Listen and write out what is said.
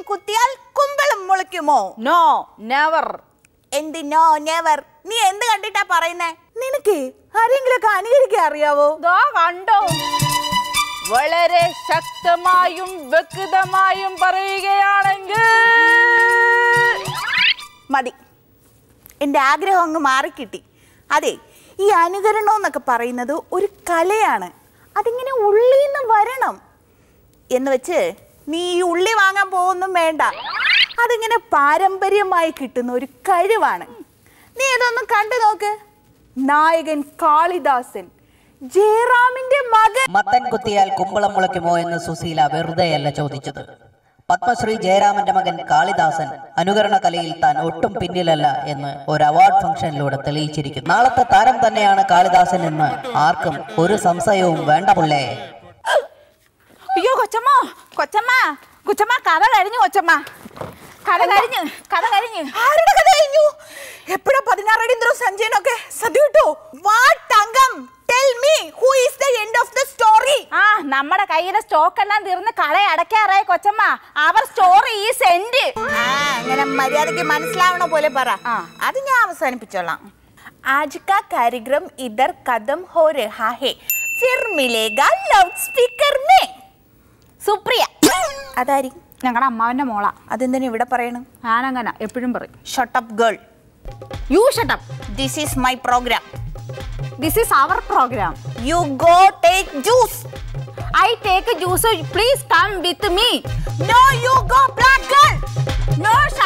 കുത്തിയാൽ കുമ്പളം മുളയ്ക്കുമോ നോ നെവർ എന്തിനോ നെവർ നീ എന്ത് കണ്ടിട്ടാ പറയുന്നേ നിനക്ക് ആരെങ്കിലൊക്കെ അനുകരിക്കാൻ അറിയാവോ ദാ കണ്ടോ വളരെ ശക്തമായും വ്യക്തമായും പറയുകയാണെങ്കിൽ മതി എൻ്റെ ആഗ്രഹം അങ്ങ് മാറിക്കിട്ടി അതെ ഈ അനുകരണം എന്നൊക്കെ പറയുന്നത് ഒരു കലയാണ് അതിങ്ങനെ ഉള്ളിൽ നിന്ന് വരണം എന്ന് വെച്ച് നീ ഈ ഉള്ളി വാങ്ങാൻ പോകുന്നും വേണ്ട അതിങ്ങനെ പാരമ്പര്യമായി കിട്ടുന്ന ഒരു കഴിവാണ് നീ ഇതൊന്നും കണ്ടു നോക്ക് നായകൻ കാളിദാസൻ ജയറാമിന്റെ മകൻ മത്തൻ കുത്തിയാൽ കുമ്പളം മുളയ്ക്കുമോ എന്ന് സുശീല വെറുതെയല്ല ചോദിച്ചത് പത്മശ്രീ ജയരാമന്റെ മകൻ കാളിദാസൻ അനുകരണ കലയിൽ താൻ ഒട്ടും പിന്നിലല്ല എന്ന് ഒരു അവാർഡ് ഫംഗ്ഷനിലൂടെ തെളിയിച്ചിരിക്കുന്നു നാളത്തെ താരം തന്നെയാണ് കാളിദാസൻ എന്ന് ആർക്കും ഒരു സംശയവും വേണ്ട പുള്ളേ അയ്യോ കൊച്ചമ്മ കൊച്ചമ്മ കൊച്ചമ്മ കഥ കഴിഞ്ഞു കൊച്ചമ്മ കഥ കഴിഞ്ഞു കഥ കഴിഞ്ഞു ആരുടെ കഥ കഴിഞ്ഞു എപ്പോഴാ പതിനാറടിന്തരോ സഞ്ജയനൊക്കെ സദ്യ കിട്ടോ വാട്ട് തങ്കം tell me who is the end of the story ആ നമ്മുടെ കയ്യിലെ സ്റ്റോക്ക് എല്ലാം തീർന്ന് കട അടയ്ക്കാറായി കൊച്ചമ്മ അവർ സ്റ്റോറി ഈ സെന്റ് ആ അങ്ങനെ മര്യാദയ്ക്ക് മനസ്സിലാവണ പോലെ പറ ആ. അത് ഞാൻ അവസാനിപ്പിച്ചോളാം आज का कार्यक्रम इधर कदम हो रहा है फिर मिलेगा लाउड स्पीकर में സുപ്രിയ അതാരി ഞങ്ങളുടെ അമ്മാവന്റെ മോള അതെന്തിനാ ഇവിടെ പറയണം ഞാനങ്ങനെ എപ്പോഴും പറയും shut up girl you shut up this is my programme this is our programme you go take juice I take juice please come with me no you go black girl no